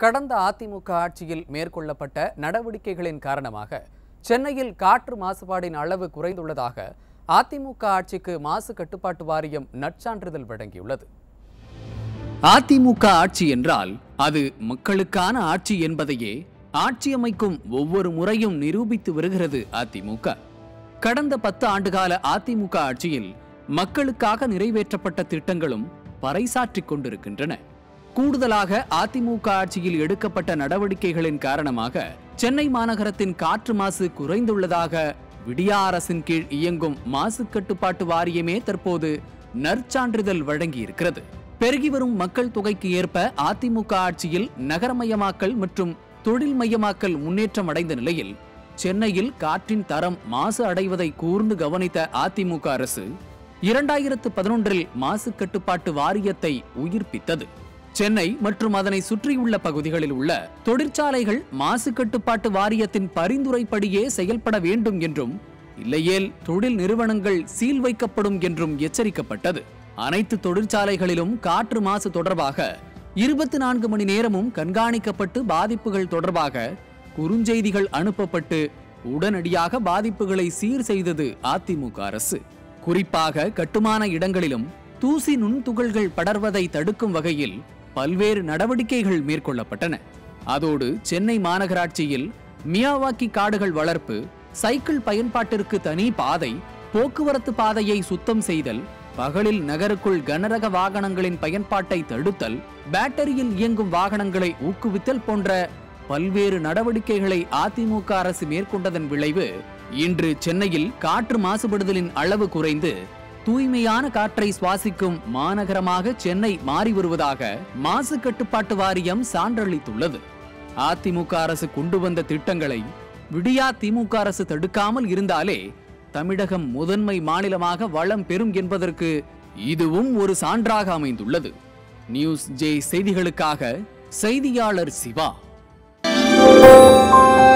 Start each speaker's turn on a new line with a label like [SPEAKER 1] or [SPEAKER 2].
[SPEAKER 1] கடந்த அதிமுக ஆட்சியில் மேற்கொள்ளப்பட்ட நடவடிக்கைகளின் காரணமாக சென்னையில் காற்று மாசுபாடின் அளவு குறைந்துள்ளதாக அதிமுக ஆட்சிக்கு மாசு கட்டுப்பாட்டு வாரியம் நற்சான்றிதழ் வழங்கியுள்ளது அதிமுக ஆட்சி என்றால் அது மக்களுக்கான ஆட்சி என்பதையே ஆட்சி அமைக்கும் ஒவ்வொரு முறையும் நிரூபித்து வருகிறது அதிமுக கடந்த பத்து ஆண்டுகால அதிமுக ஆட்சியில் மக்களுக்காக நிறைவேற்றப்பட்ட திட்டங்களும் பறைசாற்றிக் கொண்டிருக்கின்றன கூடுதலாக அதிமுக ஆட்சியில் எடுக்கப்பட்ட நடவடிக்கைகளின் காரணமாக சென்னை மாநகரத்தின் காற்று மாசு குறைந்துள்ளதாக விடியா அரசின் கீழ் இயங்கும் மாசு கட்டுப்பாட்டு வாரியமே தற்போது நற்சான்றிதழ் வழங்கியிருக்கிறது பெருகி வரும் மக்கள் தொகைக்கு ஏற்ப அதிமுக ஆட்சியில் நகரமயமாக்கல் மற்றும் தொழில் மயமாக்கல் முன்னேற்றம் அடைந்த நிலையில் சென்னையில் காற்றின் தரம் மாசு அடைவதை கூர்ந்து கவனித்த அதிமுக அரசு இரண்டாயிரத்து பதினொன்றில் மாசு கட்டுப்பாட்டு வாரியத்தை உயிர்ப்பித்தது சென்னை மற்றும் அதனை சுற்றியுள்ள பகுதிகளில் உள்ள தொழிற்சாலைகள் மாசு கட்டுப்பாட்டு வாரியத்தின் பரிந்துரைப்படியே செயல்பட வேண்டும் என்றும் இல்லையேல் தொழில் நிறுவனங்கள் சீல் வைக்கப்படும் என்றும் எச்சரிக்கப்பட்டது அனைத்து தொழிற்சாலைகளிலும் காற்று மாசு தொடர்பாக இருபத்தி நான்கு மணி நேரமும் கண்காணிக்கப்பட்டு பாதிப்புகள் தொடர்பாக குறுஞ்செய்திகள் அனுப்பப்பட்டு உடனடியாக பாதிப்புகளை சீர் செய்தது அதிமுக அரசு குறிப்பாக கட்டுமான இடங்களிலும் தூசி நுண்துகள்கள் படர்வதை தடுக்கும் வகையில் பல்வேறு நடவடிக்கைகள் மேற்கொள்ளப்பட்டன அதோடு சென்னை மாநகராட்சியில் மியாவாக்கி காடுகள் வளர்ப்பு சைக்கிள் பயன்பாட்டிற்கு தனி பாதை போக்குவரத்து பாதையை சுத்தம் செய்தல் பகலில் நகருக்குள் கனரக வாகனங்களின் பயன்பாட்டை தடுத்தல் பேட்டரியில் இயங்கும் வாகனங்களை ஊக்குவித்தல் போன்ற பல்வேறு நடவடிக்கைகளை அதிமுக அரசு மேற்கொண்டதன் விளைவு இன்று சென்னையில் காற்று மாசுபடுதலின் அளவு குறைந்து தூய்மையான காற்றை சுவாசிக்கும் மாநகரமாக சென்னை மாறி வருவதாக மாசு கட்டுப்பாட்டு வாரியம் சான்றளித்துள்ளது அதிமுக அரசு கொண்டு வந்த திட்டங்களை விடியா திமுக அரசு தடுக்காமல் இருந்தாலே தமிழகம் முதன்மை மாநிலமாக வளம் பெறும் என்பதற்கு இதுவும் ஒரு சான்றாக அமைந்துள்ளது நியூஸ் ஜே செய்திகளுக்காக செய்தியாளர் சிவா